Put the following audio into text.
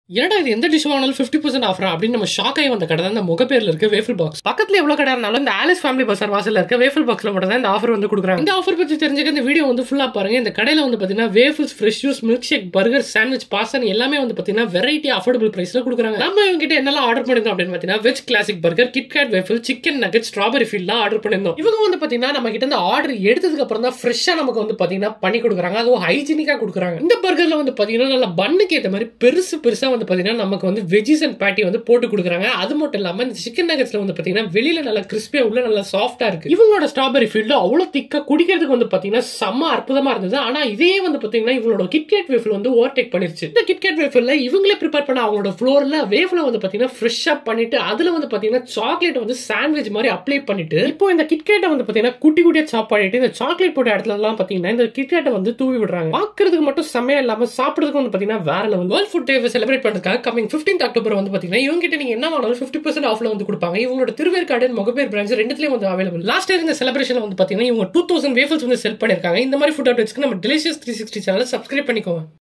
என்னடா இது எந்த டிஷ் வாங்கினாலும் ஃபிஃப்டி பர்சன்ட் ஆஃபரா அப்படின்னு நம்ம ஷாக் ஆகி வந்த கடை தான் இந்த முகப்பேர்ல இருக்க வேஃபில் பாக்ஸ் பக்கத்துல எவ்வளவு கடை இருந்தாலும் இந்த ஆலிஸ் ஃபேமிலி பசார் வாசல்ல இருக்க வேஃபில் பாக்ஸ்ல மட்டும் தான் இந்த ஆஃபர் வந்து கொடுக்குறாங்க இந்த ஆஃபர் பத்தி தெரிஞ்சுக்க இந்த வீடியோ வந்து ஃபுல்லா பாருங்க இந்த கடையில வந்து பாத்தீங்கன்னா waffles fresh juice milkshake burger sandwich pasta எல்லாமே வந்து பாத்தீங்கன்னா வெரைட்டி அஃபோர்டபுள் பிரைஸ்ல கொடுக்குறாங்க நம்ம இவங்க கிட்ட என்னெல்லாம் ஆர்டர் பண்ணிருந்தோம் அப்படின்னு பாத்தீங்கன்னா veg classic burger KitKat waffle chicken nugget strawberry ஃபீல்லாம் ஆர்டர் பண்ணிருந்தோம் இவங்க வந்து பாத்தீங்கன்னா நம்ம கிட்ட இந்த ஆர்டர் எடுத்ததுக்கு அப்புறம் தான் ஃப்ரெஷ்ஷா நமக்கு வந்து பாத்தீங்கன்னா பண்ணி கொடுக்குறாங்க அதுவும் ஹைஜீனிக்கா கொடுக்குறாங்க இந்த பர்கர்ல வந்து பாத்தீங்கன்னா நல்ல பன்னுக்கு ஏற்ற மாதிரி பெருசு பெருசா வந்து பாத்தீங்கன்னா நமக்கு வந்து வெஜிஸ் அண்ட் பேட்டி வந்து போட்டு கொடுக்குறாங்க அது மட்டும் இல்லாம இந்த சிக்கன் நகட்ஸ்ல வந்து பாத்தீங்கன்னா வெளியில நல்லா கிறிஸ்பியா உள்ள நல்லா சாஃப்டா இருக்கு இவங்களோட ஸ்ட்ராபெரி ஃபீல்டு அவ்வளவு திக்கா குடிக்கிறதுக்கு வந்து பாத்தீங்கன்னா செம்ம அற்புதமா இருந்தது ஆனா இதே வந்து பாத்தீங்கன்னா இவங்களோட கிட்கேட் வேஃபில் வந்து ஓவர்டேக் பண்ணிருச்சு இந்த கிட்கேட் வேஃபில்ல இவங்களே ப்ரிப்பேர் பண்ண அவங்களோட ஃப்ளோர்ல வேஃபில் வந்து பாத்தீங்கன்னா ஃப்ரெஷ்ஷா பண்ணிட்டு அதுல வந்து பாத்தீங்கன்னா சாக்லேட் வந்து சாண்ட்விச் மாதிரி அப்ளை பண்ணிட்டு இப்போ இந்த கிட்கேட்டை வந்து பாத்தீங்கன்னா குட்டி குட்டியா சாப் பண்ணிட்டு இந்த சாக்லேட் போட்ட இடத்துல எல்லாம் பாத்தீங்கன்னா இந்த கிட்கேட்டை வந்து தூவி விடுறாங்க பாக்குறதுக்கு மட்டும் செம்மையா இல்லாம சாப்பிடுறதுக்கு வந்து பாத்தீங்கன்னா வேற level world food day celebrate பண்றதுக்காக கமிங் 15th அக்டோபர் வந்து பாத்தீங்கன்னா இவங்க கிட்ட நீங்க என்ன வாங்கினாலும் 50% பர்சன்ட் ஆஃப்ல வந்து கொடுப்பாங்க இவங்களோட திருவேற்காடு முகப்பேர் பிரான்ச் ரெண்டுலயும் வந்து அவைலபிள் லாஸ்ட் இயர் இந்த செலிப்ரேஷன் வந்து பாத்தீங்கன்னா இவங்க டூ தௌசண்ட் வேஃபல்ஸ் வந்து செல் பண்ணிருக்காங்க இந்த மாதிரி ஃபுட் அப்டேட்ஸ்க்கு நம்ம delicious three sixty channel subscribe பண்ணிக்கோங்க